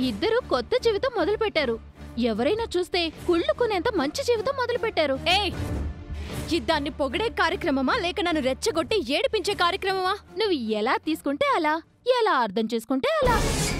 ఇద్దరు కొత్త జీవితం మొదలు పెట్టారు ఎవరైనా చూస్తే కుళ్ళుకునేంత మంచి జీవితం మొదలు పెట్టారు ఏయ్ ఇది దాన్ని పొగిడే కార్యక్రమమా లేక నన్ను రెచ్చగొట్టి ఏడిపించే కార్యక్రమమా నువ్వు ఎలా తీసుకుంటే అలా ఎలా అర్థం చేసుకుంటే అలా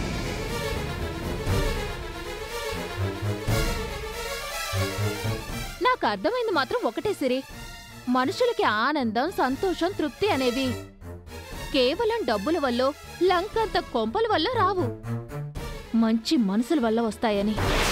నాకు అర్థమైంది మాత్రం ఒకటే సిరి మనుషులకి ఆనందం సంతోషం తృప్తి అనేవి కేవలం డబ్బుల వల్ల లంకంత కొంపల వల్ల రావు మంచి మనసుల వల్ల వస్తాయని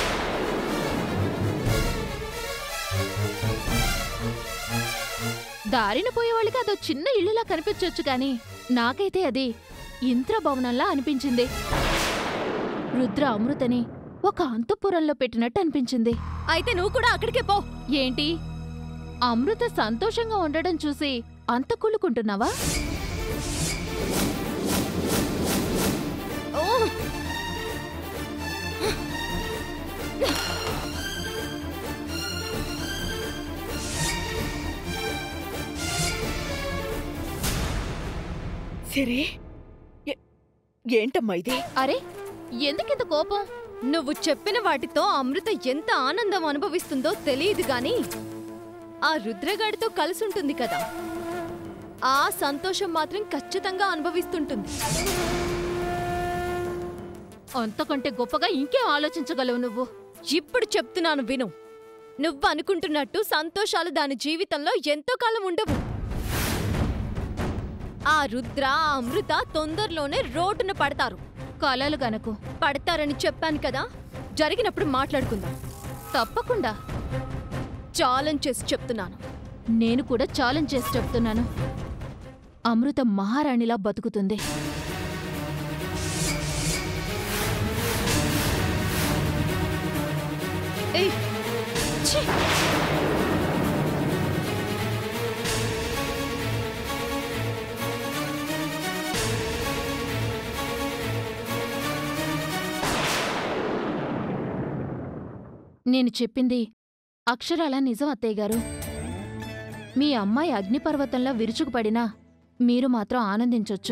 దారిన పోయే వాళ్ళకి అదో చిన్న ఇల్లులా కనిపించొచ్చు కానీ నాకైతే అది ఇంద్రభవనంలా అనిపించింది రుద్ర అమృతని ఒక అంతఃపురంలో పెట్టినట్టు అనిపించింది అయితే నువ్వు కూడా అక్కడికే పో ఏంటి అమృత సంతోషంగా ఉండడం చూసి అంత కుళ్ళుకుంటున్నావా ఓ! సిరి ఏ- ఏంటమ్మా ఇది అరే ఎందుకింత కోపం నువ్వు చెప్పిన వాటితో అమృత ఎంత ఆనందం అనుభవిస్తుందో తెలియదు గాని ఆ రుద్రగాడితో కలిసుంటుంది కదా ఆ సంతోషం మాత్రం ఖచ్చితంగా అనుభవిస్తుంటుంది అంతకంటే గొప్పగా ఇంకేం ఆలోచించగలవు నువ్వు ఇప్పుడు చెప్తున్నాను విను నువ్వు అనుకుంటున్నట్టు సంతోషాలు దాని జీవితంలో ఎంతో కాలం ఉండవు ఆ రుద్ర ఆ అమృత తొందరలోనే రోడ్డున పడతారు కలలు గనకు పడతారని చెప్పాను కదా జరిగినప్పుడు మాట్లాడుకుందాం తప్పకుండా ఛాలెంజ్ చేసి చెప్తున్నాను నేను కూడా ఛాలెంజ్ చేసి చెప్తున్నాను అమృత మహారాణిలా బతుకుతుంది ఏయ్ ఛీ! నేను చెప్పింది అక్షరాల నిజం అత్తయ్య గారు మీ అమ్మాయి అగ్నిపర్వతంలో విరుచుకుపడినా మీరు మాత్రం ఆనందించొచ్చు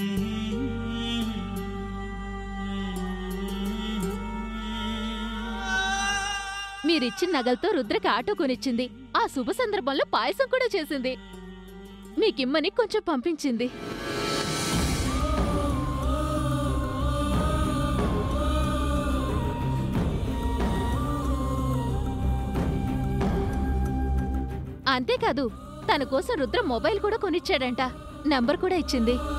మీరిచ్చిన నగలతో రుద్రకి ఆటో కొనిచ్చింది ఆ శుభ సందర్భంలో పాయసం కూడా చేసింది మీకిమ్మని కొంచెం పంపించింది అంతేకాదు తన కోసం రుద్ర మొబైల్ కూడా కొనిచ్చాడంట నంబర్ కూడా ఇచ్చింది